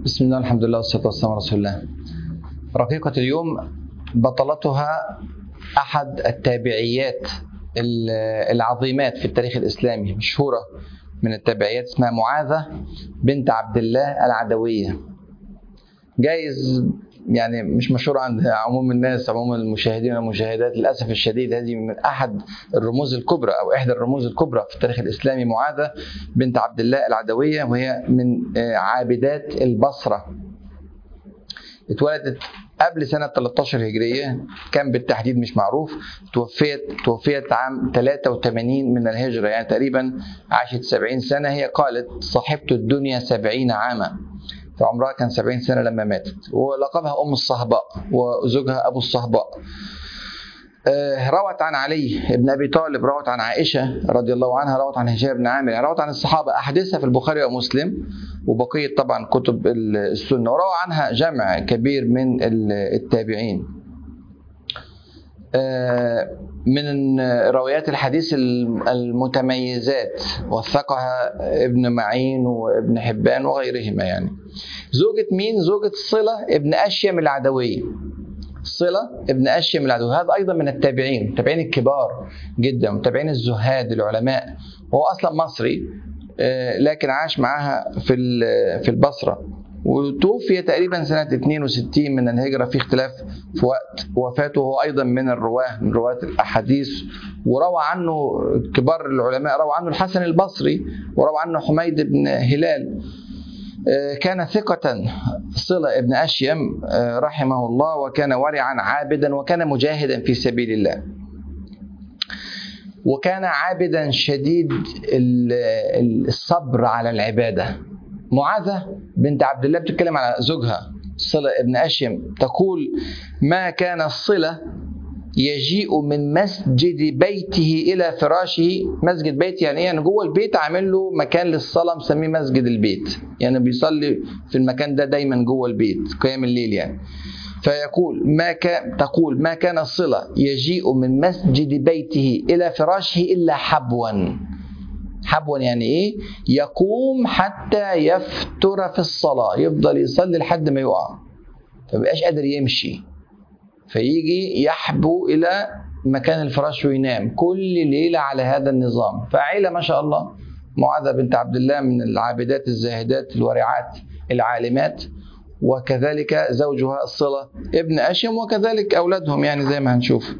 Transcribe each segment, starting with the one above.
بسم الله الحمد لله والصلاة والسلام على رسول الله رقيقة اليوم بطلتها أحد التابعيات العظيمات في التاريخ الإسلامي مشهورة من التابعيات اسمها معاذة بنت عبد الله العدوية جايز يعني مش مشهورة عند عموم الناس عموم المشاهدين والمشاهدات للأسف الشديد هذه من أحد الرموز الكبرى أو إحدى الرموز الكبرى في التاريخ الإسلامي معاذة بنت عبد الله العدوية وهي من عابدات البصرة اتولدت قبل سنة 13 هجرية كان بالتحديد مش معروف توفيت توفيت عام 83 من الهجرة يعني تقريبا عاشت 70 سنة هي قالت صاحبت الدنيا 70 عاما فعمرها كان 70 سنة لما ماتت ولقبها أم الصهباء وزوجها أبو الصهباء روت عن علي بن ابي طالب روت عن عائشه رضي الله عنها روت عن هشام بن عامر روت عن الصحابه احاديثها في البخاري ومسلم وبقيه طبعا كتب السنه وروى عنها جمع كبير من التابعين من روايات الحديث المتميزات وثقها ابن معين وابن حبان وغيرهما يعني زوجة مين؟ زوجة صلة ابن أشيم العدوية صلة ابن أشيم العدوي هذا أيضا من التابعين التابعين الكبار جدا متابعين الزهاد العلماء هو أصلا مصري لكن عاش معاها في في البصرة وتوفي تقريبا سنة 62 من الهجرة في اختلاف في وقت وفاته هو أيضا من الرواة من رواة الأحاديث وروى عنه كبار العلماء روى عنه الحسن البصري وروى عنه حميد بن هلال كان ثقة صلة ابن أشيم رحمه الله وكان ورعا عابدا وكان مجاهدا في سبيل الله وكان عابدا شديد الصبر على العبادة معاذة بنت عبد الله بتتكلم على زوجها صلة ابن أشيم تقول ما كان الصلة يجيء من مسجد بيته الى فراشه مسجد بيت يعني ايه يعني جوه البيت عامل له مكان للصلاه مسميه مسجد البيت يعني بيصلي في المكان ده دايما جوه البيت قيام الليل يعني فيقول ما كان تقول ما كان الصله يجيء من مسجد بيته الى فراشه الا حبوا حبوا يعني ايه يقوم حتى يفتر في الصلاه يفضل يصلي لحد ما يقع فمبقاش قادر يمشي فيجي يحبو الى مكان الفراش وينام كل ليله على هذا النظام فعيله ما شاء الله معاذه بنت عبد الله من العابدات الزاهدات الورعات العالمات وكذلك زوجها الصله ابن اشم وكذلك اولادهم يعني زي ما هنشوف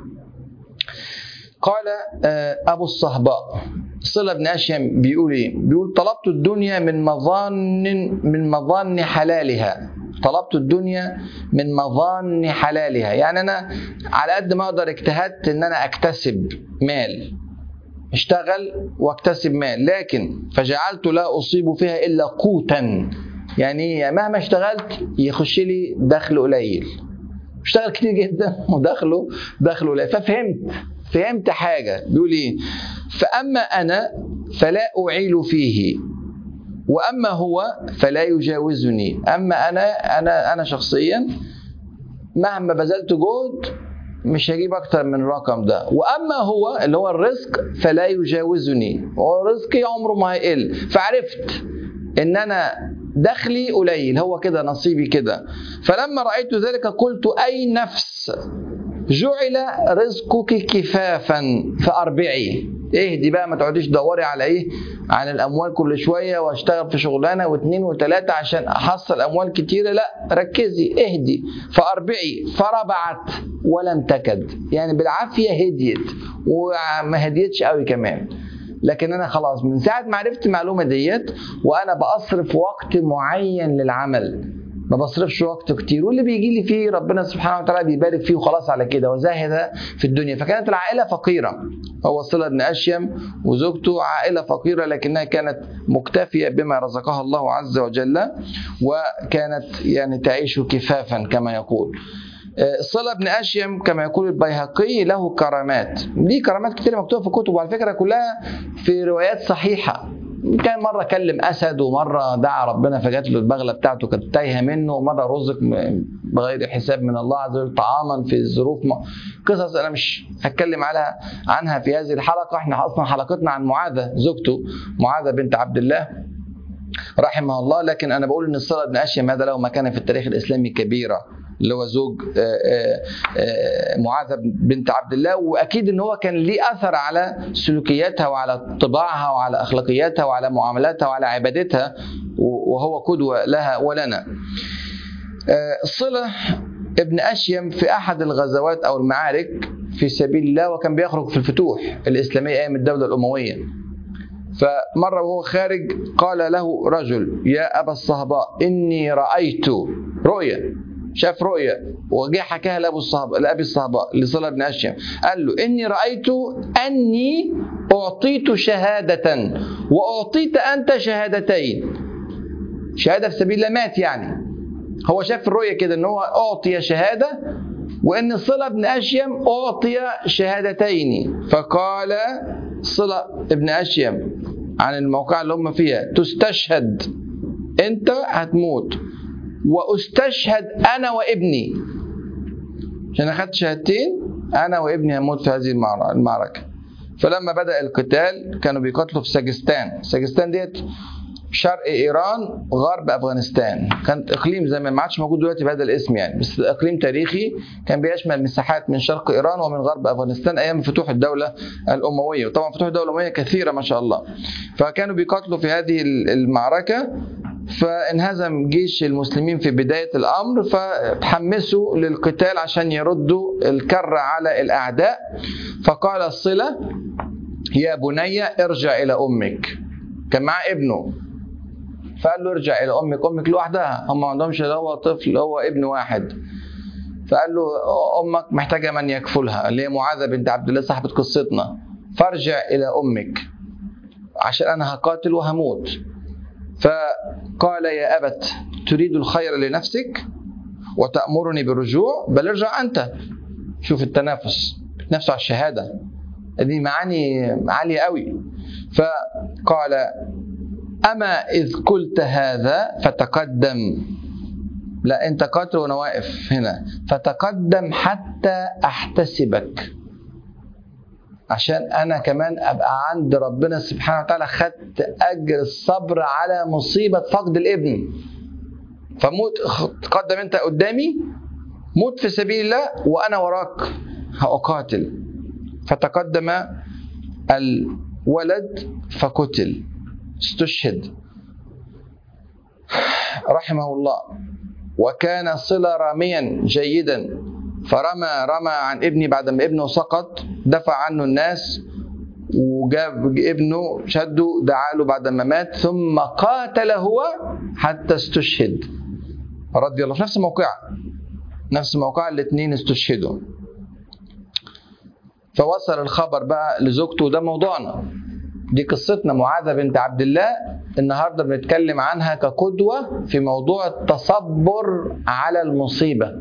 قال ابو الصهباء صلة بن أشيم بيقول إيه؟ بيقول طلبت الدنيا من مظان من مظان حلالها طلبت الدنيا من مظان حلالها يعني أنا على قد ما أقدر اجتهدت إن أنا أكتسب مال اشتغل واكتسب مال لكن فجعلت لا أصيب فيها إلا قوتا يعني مهما اشتغلت يخش لي دخل قليل اشتغل كتير جدا ودخله دخله قليل ففهمت فهمت حاجة بيقول إيه فأما أنا فلا أعيل فيه واما هو فلا يجاوزني اما انا انا انا شخصيا مهما بذلت جهد مش هجيب اكتر من الرقم ده واما هو اللي هو الرزق فلا يجاوزني هو رزقي عمره ما هيقل فعرفت ان انا دخلي قليل هو كده نصيبي كده فلما رايت ذلك قلت اي نفس جعل رزقك كفافا فاربعي اهدي بقى ما تقعديش تدوري على ايه عن الاموال كل شويه واشتغل في شغلانه واثنين وثلاثه عشان احصل اموال كتيره لا ركزي اهدي فاربعي فربعت ولم تكد يعني بالعافيه هديت وما هديتش قوي كمان لكن انا خلاص من ساعه ما عرفت المعلومه ديت وانا باصرف وقت معين للعمل ما بصرفش وقت كتير واللي بيجي لي فيه ربنا سبحانه وتعالى بيبارك فيه وخلاص على كده وزاهد في الدنيا فكانت العائله فقيره هو صله بن اشيم وزوجته عائله فقيره لكنها كانت مكتفيه بما رزقها الله عز وجل وكانت يعني تعيش كفافا كما يقول صلة بن أشيم كما يقول البيهقي له كرامات ليه كرامات كتير مكتوبة في كتب وعلى فكرة كلها في روايات صحيحة كان مرة كلم أسد ومرة دعا ربنا فجات له البغلة بتاعته كانت تايهة منه ومرة رزق بغير حساب من الله عز وجل طعاما في الظروف قصص أنا مش هتكلم على عنها في هذه الحلقة احنا أصلا حلقتنا عن معاذة زوجته معاذة بنت عبد الله رحمه الله لكن انا بقول ان الصله بن اشيم هذا له مكانه في التاريخ الاسلامي كبيره اللي هو زوج آه، آه، آه، معاذ بنت عبد الله واكيد ان هو كان ليه اثر على سلوكياتها وعلى طباعها وعلى اخلاقياتها وعلى معاملاتها وعلى عبادتها وهو قدوه لها ولنا. صله ابن اشيم في احد الغزوات او المعارك في سبيل الله وكان بيخرج في الفتوح الاسلاميه ايام الدوله الامويه. فمره وهو خارج قال له رجل يا ابا الصهباء اني رايت رؤيا شاف رؤيا وجه حكاها لابو الصهباء لابي الصهباء لصله بن اشيم قال له اني رايت اني اعطيت شهاده واعطيت انت شهادتين شهاده في سبيل الله مات يعني هو شاف الرؤيا كده ان هو اعطي شهاده وان صله بن اشيم اعطي شهادتين فقال صله بن اشيم عن الموقع اللي هم فيها تستشهد انت هتموت واستشهد انا وابني عشان اخدت شهادتين انا وابني هنموت في هذه المعركه فلما بدا القتال كانوا بيقاتلوا في ساجستان ساجستان ديت شرق ايران غرب افغانستان كانت اقليم زي ما عادش موجود دلوقتي بهذا الاسم يعني بس اقليم تاريخي كان بيشمل مساحات من شرق ايران ومن غرب افغانستان ايام فتوح الدوله الامويه وطبعا فتوح الدوله الامويه كثيره ما شاء الله فكانوا بيقاتلوا في هذه المعركه فانهزم جيش المسلمين في بداية الأمر فتحمسوا للقتال عشان يردوا الكر على الأعداء فقال الصلة يا بني ارجع إلى أمك كان معاه ابنه فقال له ارجع إلى أمك أمك لوحدها هم ما عندهمش هو طفل هو ابن واحد فقال له أمك محتاجة من يكفلها اللي هي معاذة بنت عبد الله صاحبة قصتنا فارجع إلى أمك عشان أنا هقاتل وهموت فقال يا أبت تريد الخير لنفسك وتأمرني بالرجوع بل ارجع أنت شوف التنافس نفسه على الشهادة دي معاني عالية قوي فقال أما إذ قلت هذا فتقدم لا أنت قاتل وأنا واقف هنا فتقدم حتى أحتسبك عشان انا كمان ابقى عند ربنا سبحانه وتعالى خدت اجر الصبر على مصيبه فقد الابن فموت تقدم انت قدامي موت في سبيل الله وانا وراك هأقاتل فتقدم الولد فقتل استشهد رحمه الله وكان صلة راميا جيدا فرمى رمى عن ابني بعد ما ابنه سقط دفع عنه الناس وجاب ابنه شده دعا له بعد ما مات ثم قاتل هو حتى استشهد رضي الله في نفس الموقع نفس الموقع الاثنين استشهدوا فوصل الخبر بقى لزوجته وده موضوعنا دي قصتنا معاذة بنت عبد الله النهاردة بنتكلم عنها كقدوة في موضوع التصبر على المصيبة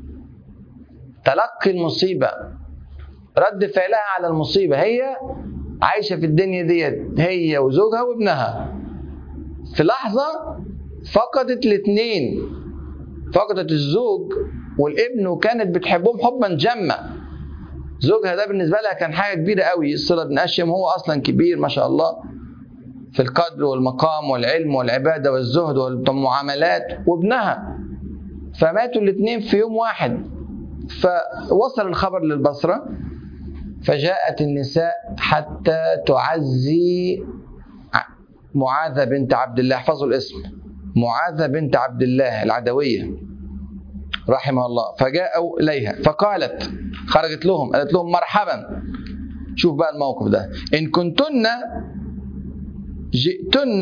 تلقي المصيبة رد فعلها على المصيبة هي عايشة في الدنيا ديت هي وزوجها وابنها في لحظة فقدت الاثنين فقدت الزوج والابن وكانت بتحبهم حبا جما زوجها ده بالنسبة لها كان حاجة كبيرة قوي الصلة بن أشيم هو أصلا كبير ما شاء الله في القدر والمقام والعلم والعبادة والزهد والمعاملات وابنها فماتوا الاثنين في يوم واحد فوصل الخبر للبصرة فجاءت النساء حتى تعزي معاذة بنت عبد الله احفظوا الاسم معاذة بنت عبد الله العدوية رحمها الله فجاءوا إليها فقالت خرجت لهم قالت لهم مرحبا شوف بقى الموقف ده إن كنتن جئتن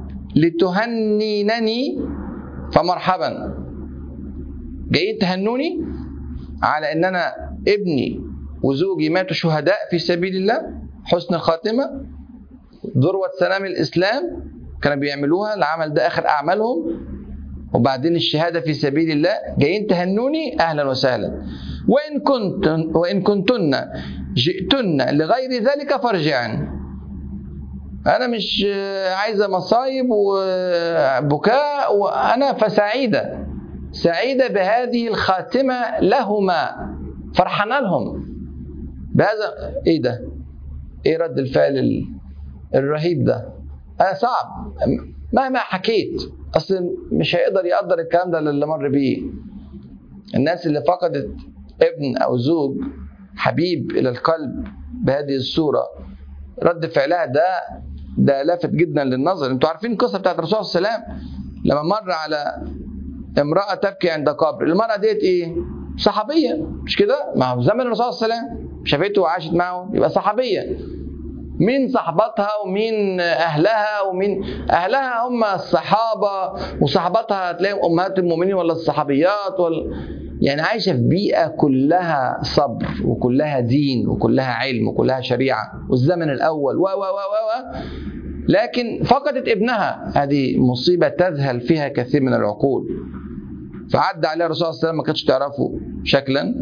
لتهنينني فمرحبا جايين تهنوني على ان انا ابني وزوجي ماتوا شهداء في سبيل الله حسن الخاتمه ذروه سلام الاسلام كانوا بيعملوها العمل ده اخر اعمالهم وبعدين الشهاده في سبيل الله جايين تهنوني اهلا وسهلا وان كنت وان كنتن جئتن لغير ذلك فارجعن انا مش عايزه مصايب وبكاء وانا فسعيده سعيدة بهذه الخاتمة لهما فرحنا لهم بهذا ايه ده؟ ايه رد الفعل الرهيب ده؟ أنا صعب مهما حكيت اصل مش هيقدر يقدر الكلام ده اللي مر بيه الناس اللي فقدت ابن او زوج حبيب الى القلب بهذه الصوره رد فعلها ده ده لافت جدا للنظر انتوا عارفين القصه بتاعت الرسول صلى الله عليه وسلم لما مر على امراه تبكي عند قبر المراه ديت ايه صحابيه مش كده ما هو زمن الرسول صلى الله عليه وسلم شافته وعاشت معه يبقى صحابيه مين صحباتها ومين اهلها ومين اهلها هم الصحابه وصحباتها هتلاقيهم امهات المؤمنين ولا الصحابيات ولا يعني عايشه في بيئه كلها صبر وكلها دين وكلها علم وكلها شريعه والزمن الاول و و و و لكن فقدت ابنها هذه مصيبه تذهل فيها كثير من العقول فعدى عليها الرسول صلى الله عليه وسلم ما كانتش تعرفه شكلا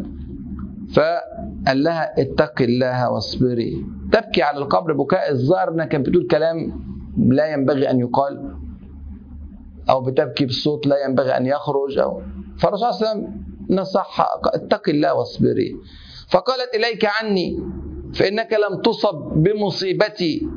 فقال لها اتقي الله واصبري تبكي على القبر بكاء الظاهر انها كانت بتقول كلام لا ينبغي ان يقال او بتبكي بصوت لا ينبغي ان يخرج او فالرسول صلى الله عليه وسلم نصحها اتقي الله واصبري فقالت اليك عني فانك لم تصب بمصيبتي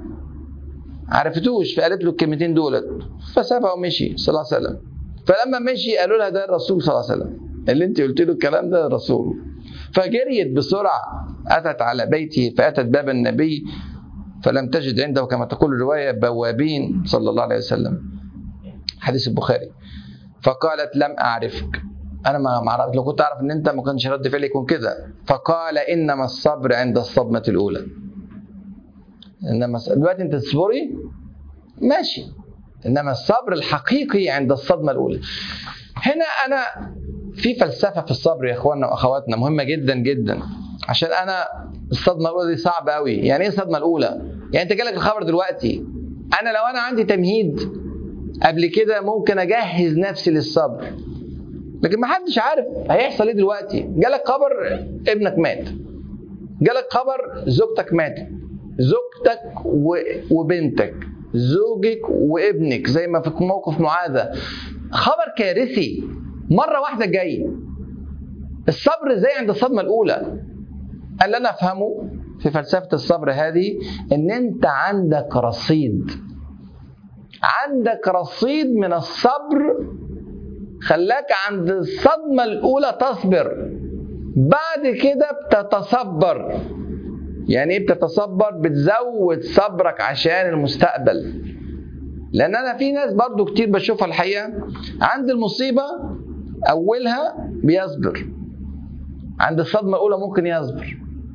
عرفتوش فقالت له الكلمتين دولت فسابها ومشي صلى الله عليه وسلم فلما مشي قالوا لها ده الرسول صلى الله عليه وسلم اللي انت قلت له الكلام ده الرسول فجريت بسرعه اتت على بيته فاتت باب النبي فلم تجد عنده كما تقول الروايه بوابين صلى الله عليه وسلم حديث البخاري فقالت لم اعرفك انا ما ما لو كنت اعرف ان انت ما كانش رد فعلي يكون كده فقال انما الصبر عند الصدمه الاولى انما دلوقتي انت تصبري ماشي انما الصبر الحقيقي عند الصدمه الاولى هنا انا في فلسفه في الصبر يا اخواننا واخواتنا مهمه جدا جدا عشان انا الصدمه الاولى دي صعبه قوي يعني ايه الصدمه الاولى يعني انت جالك الخبر دلوقتي انا لو انا عندي تمهيد قبل كده ممكن اجهز نفسي للصبر لكن ما حدش عارف هيحصل ايه دلوقتي جالك خبر ابنك مات جالك خبر زوجتك ماتت زوجتك وبنتك زوجك وابنك زي ما في موقف معاذة خبر كارثي مرة واحدة جاي الصبر زي عند الصدمة الأولى اللي أنا أفهمه في فلسفة الصبر هذه إن أنت عندك رصيد عندك رصيد من الصبر خلاك عند الصدمة الأولى تصبر بعد كده بتتصبر يعني ايه بتتصبر بتزود صبرك عشان المستقبل لان انا في ناس برضو كتير بشوفها الحقيقه عند المصيبه اولها بيصبر عند الصدمه الاولى ممكن يصبر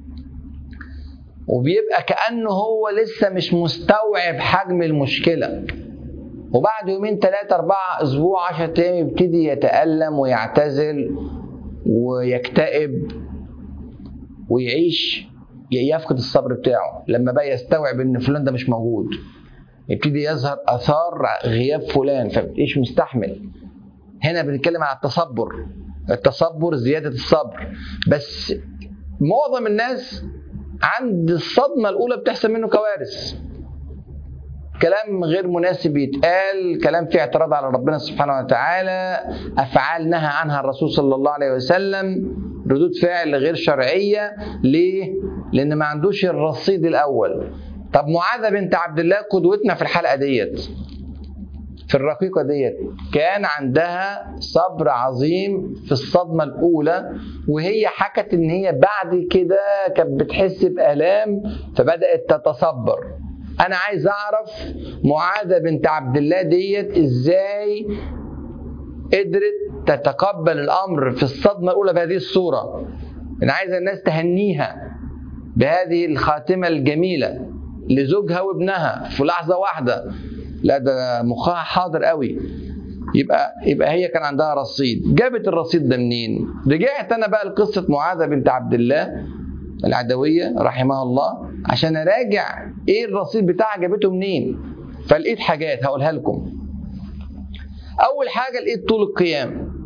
وبيبقى كانه هو لسه مش مستوعب حجم المشكله وبعد يومين ثلاثة أربعة أسبوع عشرة أيام يبتدي يتألم ويعتزل ويكتئب ويعيش يفقد الصبر بتاعه لما بقى يستوعب ان فلان ده مش موجود يبتدي يظهر اثار غياب فلان فمبقيش مستحمل هنا بنتكلم عن التصبر التصبر زياده الصبر بس معظم الناس عند الصدمه الاولى بتحصل منه كوارث كلام غير مناسب يتقال كلام فيه اعتراض على ربنا سبحانه وتعالى افعال نهى عنها الرسول صلى الله عليه وسلم ردود فعل غير شرعيه ليه لان ما عندوش الرصيد الاول طب معاذه بنت عبد الله قدوتنا في الحلقه ديت في الرقيقه ديت كان عندها صبر عظيم في الصدمه الاولى وهي حكت ان هي بعد كده كانت بتحس بالام فبدات تتصبر انا عايز اعرف معاذه بنت عبد الله ديت ازاي قدرت تتقبل الامر في الصدمه الاولى بهذه الصوره انا عايز الناس تهنيها بهذه الخاتمه الجميله لزوجها وابنها في لحظه واحده لا ده مخها حاضر قوي يبقى يبقى هي كان عندها رصيد جابت الرصيد ده منين رجعت انا بقى لقصه معاذه بنت عبد الله العدويه رحمها الله عشان اراجع ايه الرصيد بتاعها جابته منين فلقيت حاجات هقولها لكم اول حاجه لقيت طول القيام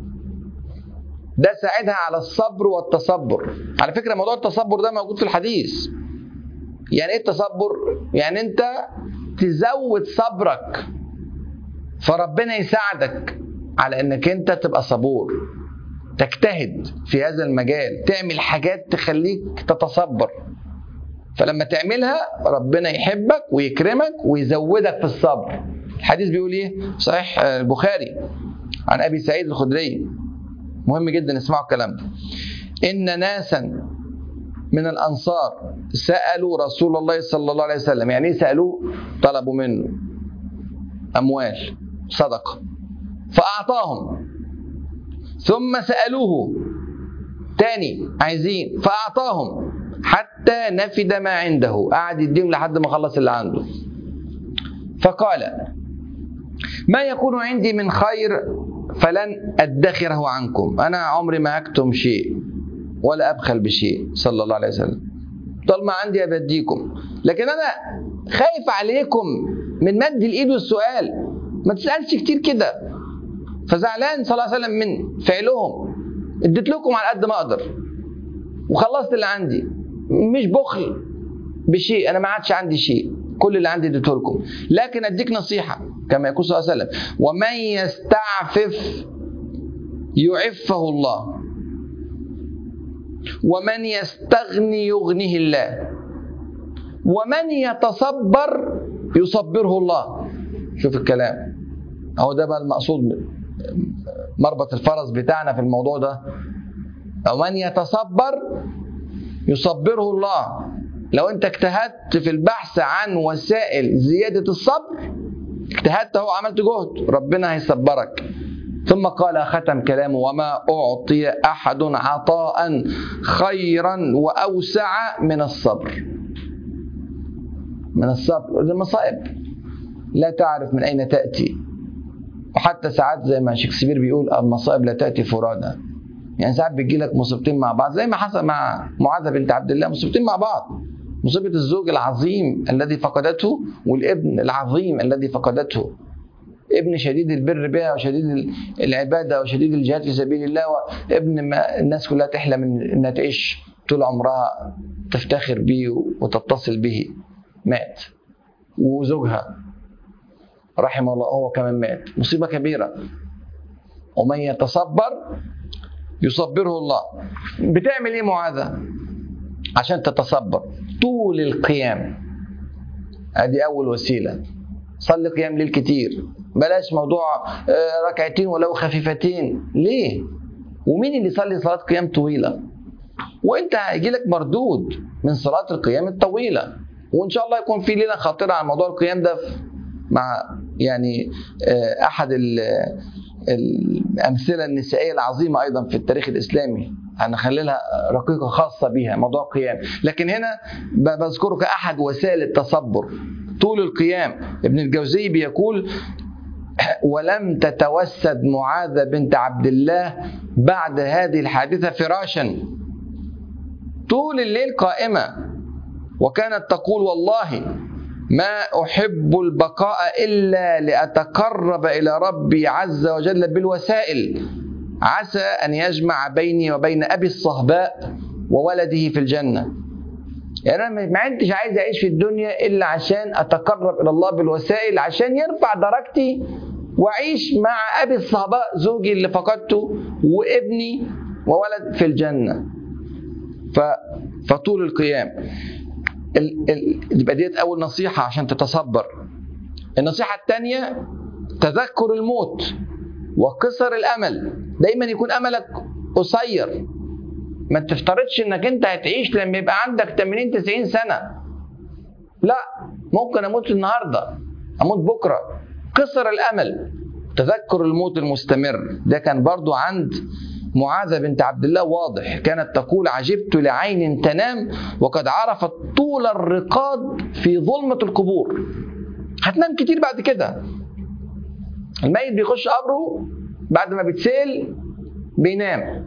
ده ساعدها على الصبر والتصبر على فكره موضوع التصبر ده موجود في الحديث يعني ايه التصبر يعني انت تزود صبرك فربنا يساعدك على انك انت تبقى صبور تجتهد في هذا المجال تعمل حاجات تخليك تتصبر فلما تعملها ربنا يحبك ويكرمك ويزودك في الصبر الحديث بيقول ايه صحيح البخاري عن ابي سعيد الخدري مهم جدا اسمعوا الكلام ده ان ناسا من الانصار سالوا رسول الله صلى الله عليه وسلم يعني ايه سالوه طلبوا منه اموال صدقه فاعطاهم ثم سالوه تاني عايزين فاعطاهم حتى نفد ما عنده قعد يديهم لحد ما خلص اللي عنده فقال ما يكون عندي من خير فلن ادخره عنكم انا عمري ما اكتم شيء ولا ابخل بشيء صلى الله عليه وسلم طول ما عندي ابديكم لكن انا خايف عليكم من مد الايد والسؤال ما تسالش كتير كده فزعلان صلى الله عليه وسلم من فعلهم اديت لكم على قد ما اقدر وخلصت اللي عندي مش بخل بشيء انا ما عادش عندي شيء كل اللي عندي اديته لكم لكن اديك نصيحه كما يقول صلى الله عليه وسلم ومن يستعفف يعفه الله ومن يستغني يغنيه الله ومن يتصبر يصبره الله شوف الكلام اهو ده بقى المقصود مربط الفرس بتاعنا في الموضوع ده ومن يتصبر يصبره الله لو انت اجتهدت في البحث عن وسائل زيادة الصبر اجتهدت اهو عملت جهد ربنا هيصبرك ثم قال ختم كلامه وما أعطي أحد عطاء خيرا وأوسع من الصبر من الصبر المصائب لا تعرف من أين تأتي وحتى ساعات زي ما شكسبير بيقول المصائب لا تأتي فرادى يعني ساعات بيجي لك مصيبتين مع بعض زي ما حصل مع معاذ بنت عبد الله مصيبتين مع بعض مصيبة الزوج العظيم الذي فقدته والابن العظيم الذي فقدته ابن شديد البر بها وشديد العبادة وشديد الجهاد في سبيل الله وابن ما الناس كلها تحلم انها تعيش طول عمرها تفتخر به وتتصل به مات وزوجها رحمه الله هو كمان مات مصيبة كبيرة ومن يتصبر يصبره الله بتعمل ايه معاذة عشان تتصبر طول القيام ادي اول وسيله صلي قيام ليل كتير بلاش موضوع ركعتين ولو خفيفتين ليه ومين اللي يصلي صلاه قيام طويله وانت هيجي لك مردود من صلاه القيام الطويله وان شاء الله يكون في ليله خاطره عن موضوع القيام ده مع يعني احد الامثله النسائيه العظيمه ايضا في التاريخ الاسلامي هنخلي لها رقيقه خاصه بيها موضوع القيام لكن هنا بذكره كاحد وسائل التصبر طول القيام ابن الجوزي بيقول ولم تتوسد معاذ بنت عبد الله بعد هذه الحادثه فراشا طول الليل قائمه وكانت تقول والله ما احب البقاء الا لاتقرب الى ربي عز وجل بالوسائل عسى ان يجمع بيني وبين ابي الصهباء وولده في الجنه يعني انا ما عدتش عايز اعيش في الدنيا الا عشان اتقرب الى الله بالوسائل عشان يرفع درجتي واعيش مع ابي الصهباء زوجي اللي فقدته وابني وولد في الجنه ف... فطول القيام يبقى ديت اول نصيحه عشان تتصبر النصيحه الثانيه تذكر الموت وقصر الامل دايما يكون املك قصير ما تفترضش انك انت هتعيش لما يبقى عندك 80 90 سنه لا ممكن اموت النهارده اموت بكره قصر الامل تذكر الموت المستمر ده كان برضو عند معاذة بنت عبد الله واضح كانت تقول عجبت لعين تنام وقد عرفت طول الرقاد في ظلمة القبور هتنام كتير بعد كده الميت بيخش قبره بعد ما بيتسال بينام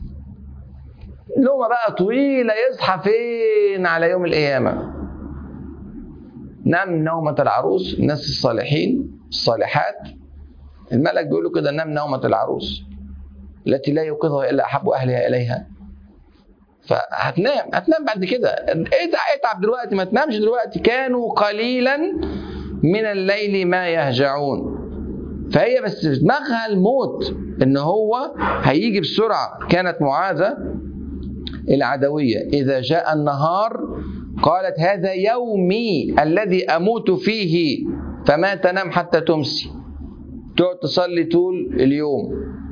نومة بقى طويلة يصحى فين على يوم القيامة نام نومة العروس الناس الصالحين الصالحات الملك بيقول له كده نام نومة العروس التي لا يوقظها الا احب اهلها اليها فهتنام هتنام بعد كده اتعب دلوقتي ما تنامش دلوقتي كانوا قليلا من الليل ما يهجعون فهي بس في دماغها الموت ان هو هيجي بسرعه كانت معاذه العدويه اذا جاء النهار قالت هذا يومي الذي اموت فيه فما تنام حتى تمسي تقعد تصلي طول اليوم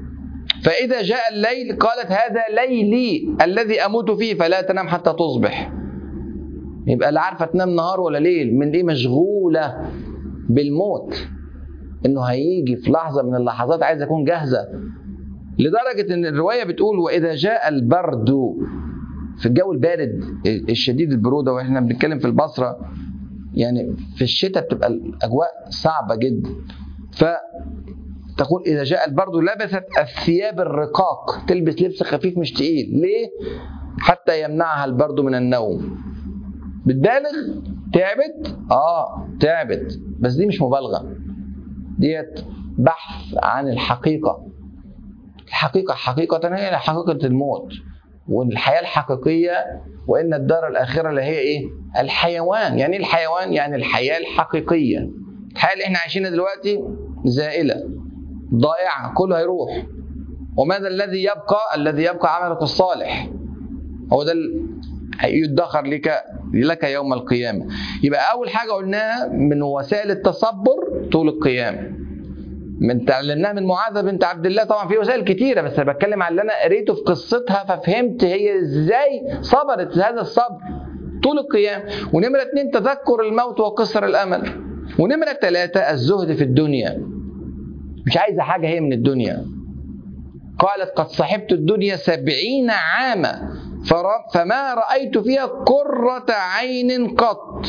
فإذا جاء الليل قالت هذا ليلي الذي أموت فيه فلا تنام حتى تصبح يبقى لا عارفة تنام نهار ولا ليل من دي مشغولة بالموت انه هيجي في لحظة من اللحظات عايز اكون جاهزة لدرجة ان الرواية بتقول واذا جاء البرد في الجو البارد الشديد البرودة واحنا بنتكلم في البصرة يعني في الشتاء بتبقى الاجواء صعبة جدا ف تقول إذا جاء البرد لبست الثياب الرقاق تلبس لبس خفيف مش تقيل ليه؟ حتى يمنعها البرد من النوم بتبالغ تعبت؟ آه تعبت بس دي مش مبالغة ديت بحث عن الحقيقة الحقيقة حقيقة هي حقيقة الموت والحياة الحقيقية وإن الدار الآخرة اللي هي إيه؟ الحيوان يعني إيه الحيوان؟ يعني الحياة الحقيقية الحياة اللي إحنا عايشينها دلوقتي زائلة ضائعة كله هيروح وماذا الذي يبقى الذي يبقى عملك الصالح هو ده يدخر لك لك يوم القيامة يبقى أول حاجة قلناها من وسائل التصبر طول القيام من تعلمناها من معاذة بنت عبد الله طبعا في وسائل كتيرة بس أنا بتكلم على اللي أنا قريته في قصتها ففهمت هي إزاي صبرت هذا الصبر طول القيام ونمرة اتنين تذكر الموت وقصر الأمل ونمرة ثلاثة الزهد في الدنيا مش عايزة حاجة هي من الدنيا قالت قد صحبت الدنيا سبعين عاما فما رأيت فيها قرة عين قط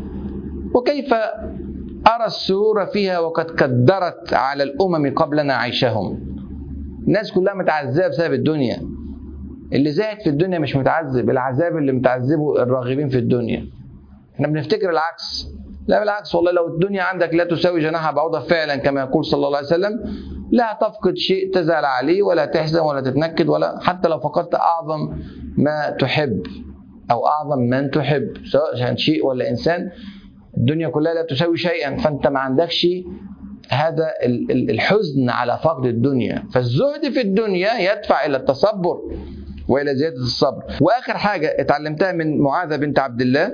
وكيف أرى السرور فيها وقد كدرت على الأمم قبلنا عيشهم الناس كلها متعذبة بسبب الدنيا اللي زاهد في الدنيا مش متعذب العذاب اللي متعذبه الراغبين في الدنيا احنا بنفتكر العكس لا بالعكس والله لو الدنيا عندك لا تساوي جناح بعوضة فعلا كما يقول صلى الله عليه وسلم لا تفقد شيء تزعل عليه ولا تحزن ولا تتنكد ولا حتى لو فقدت أعظم ما تحب أو أعظم من تحب سواء كان شيء ولا إنسان الدنيا كلها لا تساوي شيئا فأنت ما عندكش هذا الحزن على فقد الدنيا فالزهد في الدنيا يدفع إلى التصبر والى زياده الصبر واخر حاجه اتعلمتها من معاذه بنت عبد الله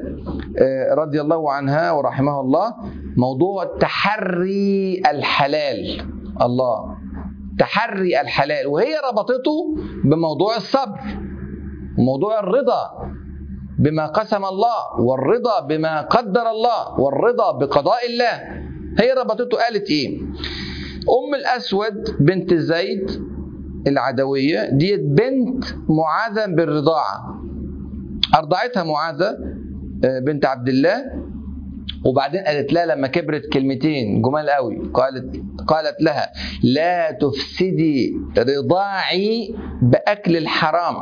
رضي الله عنها ورحمها الله موضوع تحري الحلال الله تحري الحلال وهي ربطته بموضوع الصبر وموضوع الرضا بما قسم الله والرضا بما قدر الله والرضا بقضاء الله هي ربطته قالت ايه ام الاسود بنت زيد العدوية ديت بنت معاذة بالرضاعة أرضعتها معاذة بنت عبد الله وبعدين قالت لها لما كبرت كلمتين جمال قوي قالت قالت لها لا تفسدي رضاعي بأكل الحرام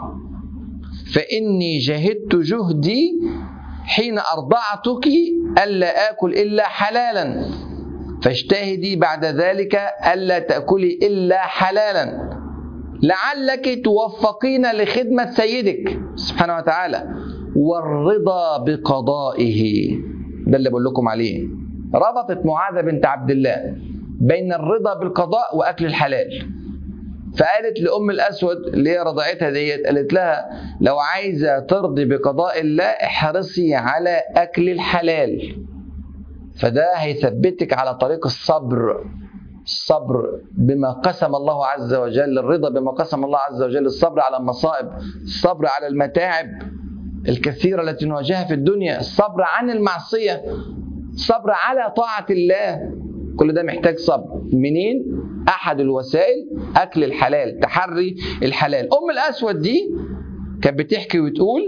فإني جهدت جهدي حين أرضعتك ألا آكل إلا حلالا فاجتهدي بعد ذلك ألا تأكلي إلا حلالا لعلك توفقين لخدمة سيدك سبحانه وتعالى والرضا بقضائه ده اللي بقول لكم عليه ربطت معاذة بنت عبد الله بين الرضا بالقضاء وأكل الحلال فقالت لأم الأسود اللي هي رضعتها ديت قالت لها لو عايزة ترضي بقضاء الله احرصي على أكل الحلال فده هيثبتك على طريق الصبر الصبر بما قسم الله عز وجل الرضا بما قسم الله عز وجل الصبر على المصائب الصبر على المتاعب الكثيرة التي نواجهها في الدنيا الصبر عن المعصية الصبر على طاعة الله كل ده محتاج صبر منين أحد الوسائل أكل الحلال تحري الحلال أم الأسود دي كانت بتحكي وتقول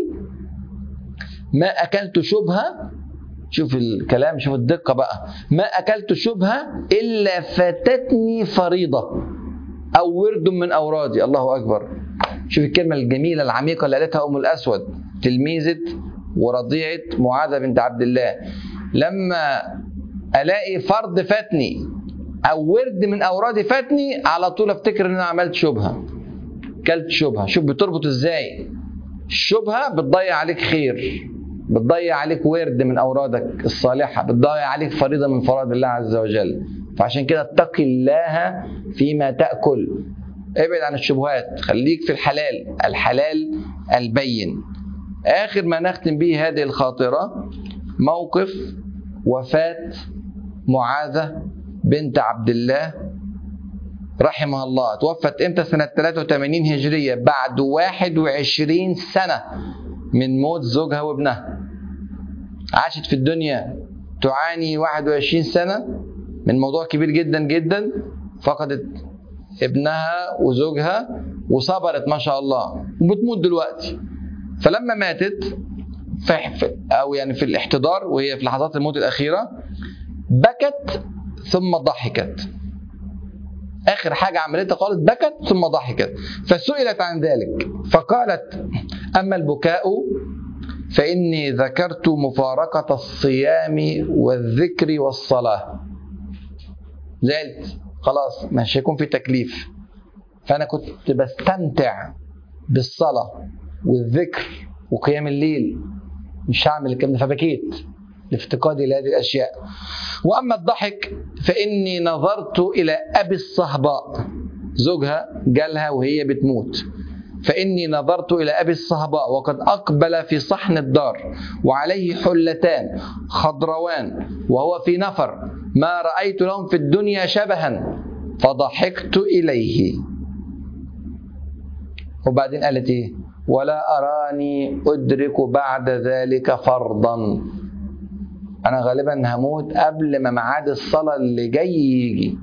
ما أكلت شبهة شوف الكلام شوف الدقة بقى ما أكلت شبهة إلا فاتتني فريضة أو ورد من أورادي الله أكبر شوف الكلمة الجميلة العميقة اللي قالتها أم الأسود تلميذة ورضيعة معاذة بنت عبد الله لما ألاقي فرض فاتني أو ورد من أورادي فاتني على طول أفتكر إن أنا عملت شبهة كلت شبهة شوف بتربط إزاي الشبهة بتضيع عليك خير بتضيع عليك ورد من اورادك الصالحه بتضيع عليك فريضه من فرائض الله عز وجل فعشان كده اتق الله فيما تاكل ابعد عن الشبهات خليك في الحلال الحلال البين اخر ما نختم به هذه الخاطره موقف وفاه معاذة بنت عبد الله رحمها الله توفت امتى سنة 83 هجرية بعد 21 سنة من موت زوجها وابنها عاشت في الدنيا تعاني 21 سنة من موضوع كبير جدا جدا فقدت ابنها وزوجها وصبرت ما شاء الله وبتموت دلوقتي فلما ماتت في او يعني في الاحتضار وهي في لحظات الموت الاخيره بكت ثم ضحكت اخر حاجه عملتها خالص بكت ثم ضحكت فسئلت عن ذلك فقالت اما البكاء فاني ذكرت مفارقه الصيام والذكر والصلاه زعلت خلاص مش هيكون في تكليف فانا كنت بستمتع بالصلاه والذكر وقيام الليل مش هعمل الكلام ده فبكيت لافتقادي لهذه الاشياء واما الضحك فاني نظرت الى ابي الصهباء زوجها جالها وهي بتموت فاني نظرت الى ابي الصهباء وقد اقبل في صحن الدار وعليه حلتان خضروان وهو في نفر ما رايت لهم في الدنيا شبها فضحكت اليه وبعدين قالت ايه ولا اراني ادرك بعد ذلك فرضا انا غالبا هموت قبل ما ميعاد الصلاه اللي جاي يجي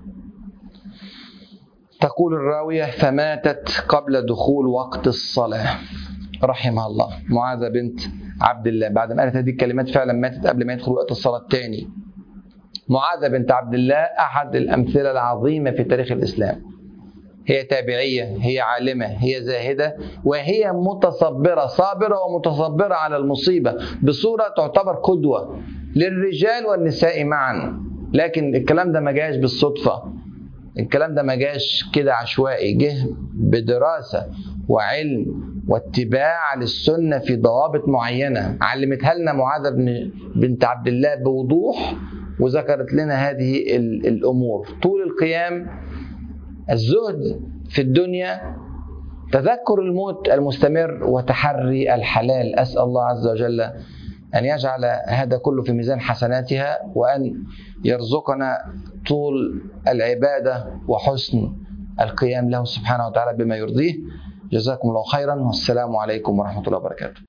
تقول الراويه فماتت قبل دخول وقت الصلاه رحمها الله معاذه بنت عبد الله بعد ما قالت هذه الكلمات فعلا ماتت قبل ما يدخل وقت الصلاه الثاني معاذه بنت عبد الله احد الامثله العظيمه في تاريخ الاسلام هي تابعيه هي عالمه هي زاهده وهي متصبره صابره ومتصبره على المصيبه بصوره تعتبر قدوه للرجال والنساء معا لكن الكلام ده ما جاش بالصدفه الكلام ده ما جاش كده عشوائي جه بدراسه وعلم واتباع للسنه في ضوابط معينه علمتها لنا معاذه بن بنت عبد الله بوضوح وذكرت لنا هذه الامور طول القيام الزهد في الدنيا تذكر الموت المستمر وتحري الحلال اسال الله عز وجل ان يجعل هذا كله في ميزان حسناتها وان يرزقنا طول العباده وحسن القيام له سبحانه وتعالى بما يرضيه جزاكم الله خيرا والسلام عليكم ورحمه الله وبركاته